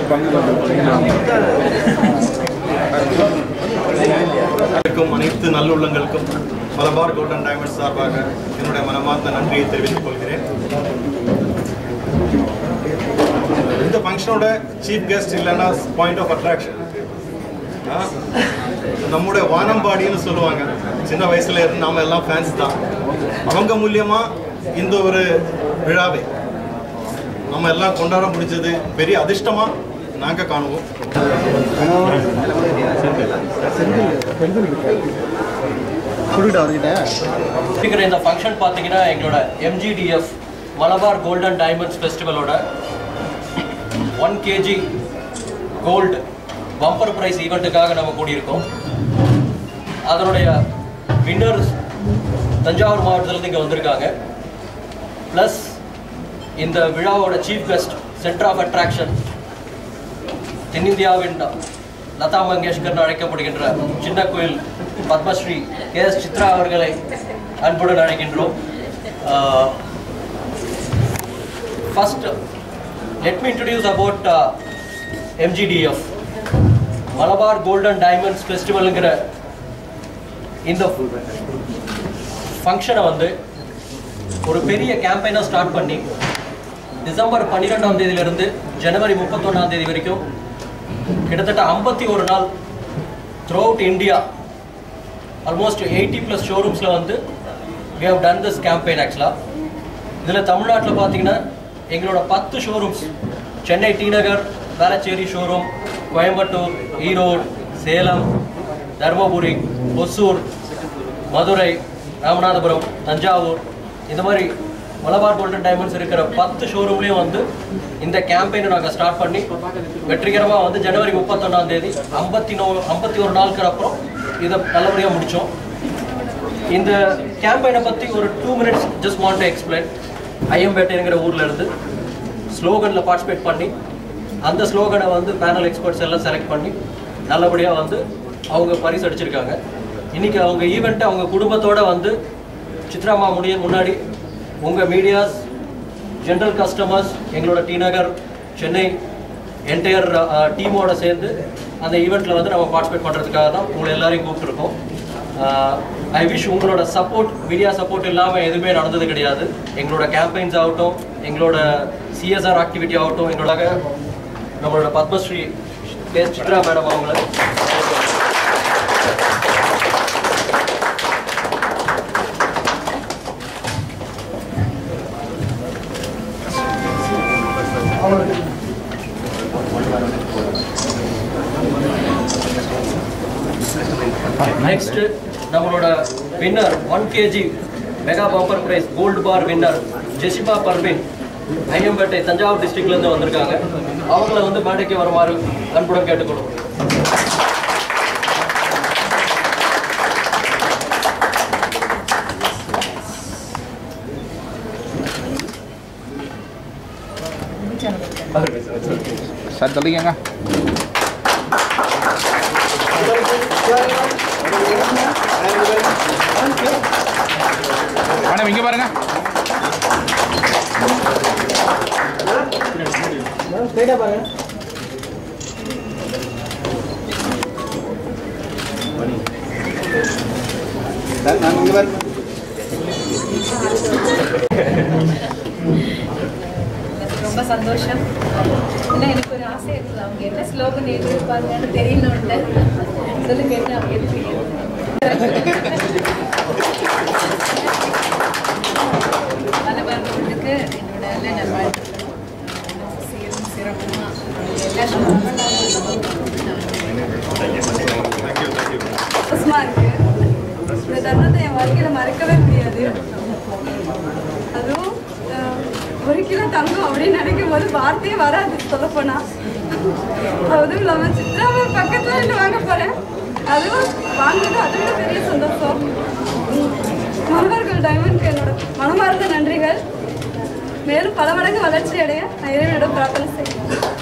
இருக்கும் அனைத்து நல்லுள்ளங்களுக்கும் Malabar golden diamond சார்பாக என்னுடைய மனமார்ந்த நன்றியை தெரிவித்துக் கொள்கிறேன் இந்த ஃபங்க்ஷனோட சீஃப் கெஸ்ட் இல்லைன்னா பாயிண்ட் ஆஃப் அட்ராக்ஷன் நம்முடைய வானம்பாடின்னு சொல்லுவாங்க சின்ன வயசுல இருந்து நாம எல்லாம் ஃபேன்ஸ் தான் அவங்க மூலியமா இந்த ஒரு விழாவை நம்ம எல்லாம் கொண்டாட முடிஞ்சது பெரிய அதிர்ஷ்டமா நாங்க காணுவோம் இருக்கிற இந்த ஃபங்க்ஷன் பார்த்தீங்கன்னா எங்களோட எம்ஜிடிஎஃப் மலபார் கோல்டன் டைமண்ட்ஸ் ஃபெஸ்டிவலோட one KG gold bumper prize ஈவெண்ட்டுக்காக நம்ம கூடியிருக்கோம் அதனுடைய வின்னர்ஸ் தஞ்சாவூர் மாவட்டத்திலேருந்து இங்கே வந்திருக்காங்க ப்ளஸ் இந்த விழாவோட chief guest centre of attraction தென்னிந்தியாவின் லதா மங்கேஷ்கர் அழைக்கப்படுகின்ற சின்ன கோயில் பத்மஸ்ரீ கே எஸ் சித்ரா அவர்களை அன்புடன் அழைக்கின்றோம் first let me introduce about MGDF Malabar golden diamonds ஃபெஸ்டிவலுங்கிற இந்த ஃபங்க்ஷனை வந்து ஒரு பெரிய கேம்பெயினாக ஸ்டார்ட் பண்ணி டிசம்பர் பன்னிரெண்டாம் தேதியிலிருந்து ஜனவரி முப்பத்தொன்னாம் தேதி வரைக்கும் கிட்டத்தட்ட ஐம்பத்தி ஒரு நாள் throughout India almost eighty plus ஷோரூம்ஸில் வந்து we have done this campaign ஆக்சுவலாக இதில் தமிழ்நாட்டில் பார்த்தீங்கன்னா எங்களோட பத்து ஷோரூம்ஸ் சென்னை டி நகர் வேளச்சேரி ஷோரூம் கோயம்புத்தூர் ஈரோடு சேலம் தருமபுரி ஒசூர் மதுரை ராமநாதபுரம் தஞ்சாவூர் இந்த மாதிரி மலபார் கோல்டன் டைமண்ட்ஸ் இருக்கிற பத்து ஷோரூம்லேயும் வந்து இந்த கேம்பெயினை நாங்கள் ஸ்டார்ட் பண்ணி வெற்றிகரமாக வந்து ஜனவரி முப்பத்தொன்னாம் தேதி ஐம்பத்தி நோ ஐம்பத்தி ஒரு நாளுக்கு அப்புறம் இதை நல்லபடியாக முடித்தோம் இந்த கேம்பெயினை பற்றி ஒரு two minutes just want to explain ஐயம்பேட்டைங்கிற ஊரில் இருந்து ஸ்லோகனில் பார்ட்டிசிபேட் பண்ணி அந்த ஸ்லோகனை வந்து பேனல் எக்ஸ்பர்ட்ஸ் எல்லாம் செலக்ட் பண்ணி நல்லபடியாக வந்து அவங்க பரிசு அடிச்சிருக்காங்க இன்னைக்கு அவங்க ஈவெண்ட்டை அவங்க குடும்பத்தோட வந்து சித்ராமா முடிய முன்னாடி உங்கள் மீடியாஸ் ஜென்ரல் கஸ்டமர்ஸ் எங்களோட டி நகர் சென்னை என்டையர் டீமோட சேர்ந்து அந்த ஈவெண்ட்டில் வந்து நம்ம பார்ட்டிசிபேட் பண்ணுறதுக்காக தான் உங்களை எல்லாரையும் கூப்பிட்டுருக்கோம் ஐ விஷ் உங்களோட சப்போர்ட் மீடியா சப்போர்ட் இல்லாமல் எதுவுமே நடந்தது கிடையாது எங்களோட கேம்பெயின்ஸ் ஆகட்டும் எங்களோட சிஎஸ்ஆர் ஆக்டிவிட்டி ஆகட்டும் எங்களோட நம்மளோட பத்மஸ்ரீ கே சித்ரா மேடம் அவங்கள நெக்ஸ்ட் நம்மளோட winner one KG mega bumper prize gold bar winner Jesiba Parvin Ayyampettai Thanjavur டிஸ்ட்ரிக்ட்ல இருந்து வந்திருக்காங்க அவங்கள வந்து மேடைக்கு வருமாறு அன்புடன் கேட்டுக்கொள்ளும் சார் சொல்லிக்கங்க மேடம் இங்கே பாருங்க ரொம்ப சந்தோஷம் ஏன்னா எனக்கு ஒரு ஆசை இருக்குது அவங்க என்ன ஸ்லோகன் எழுதியிருப்பாங்கன்னு தெரியணும்ல சொல்லுங்க என்ன அவங்க எழுதி மலபார்க்கு என்னோட நல்ல நல்வாழ்த்துக்கள் சீரும் சிறப்புமா எல்லா சந்தோஷமா இருக்கு இந்த தருணத்தை என் வாழ்க்கையில மறக்கவே முடியாது அதுவும் அஹ், ஒரு கிலோ தங்கம் அப்படின்னு நினைக்கும் போது வார்த்தையே வராது சொல்லப்போனா அதுவும் இல்லாம சித்ராவை பக்கத்துல இருந்து வாங்க போறேன் அதுவும் வாங்குறது அதை விட பெரிய சந்தோஷம் உம், மலபார்கள் டைமண்ட்க்கு என்னோட மனமார்ந்த நன்றிகள் மேலும் பல மடங்கு வளர்ச்சி அடைய நான் இறைவனிடம் பிரார்த்தனை செய்கிறேன்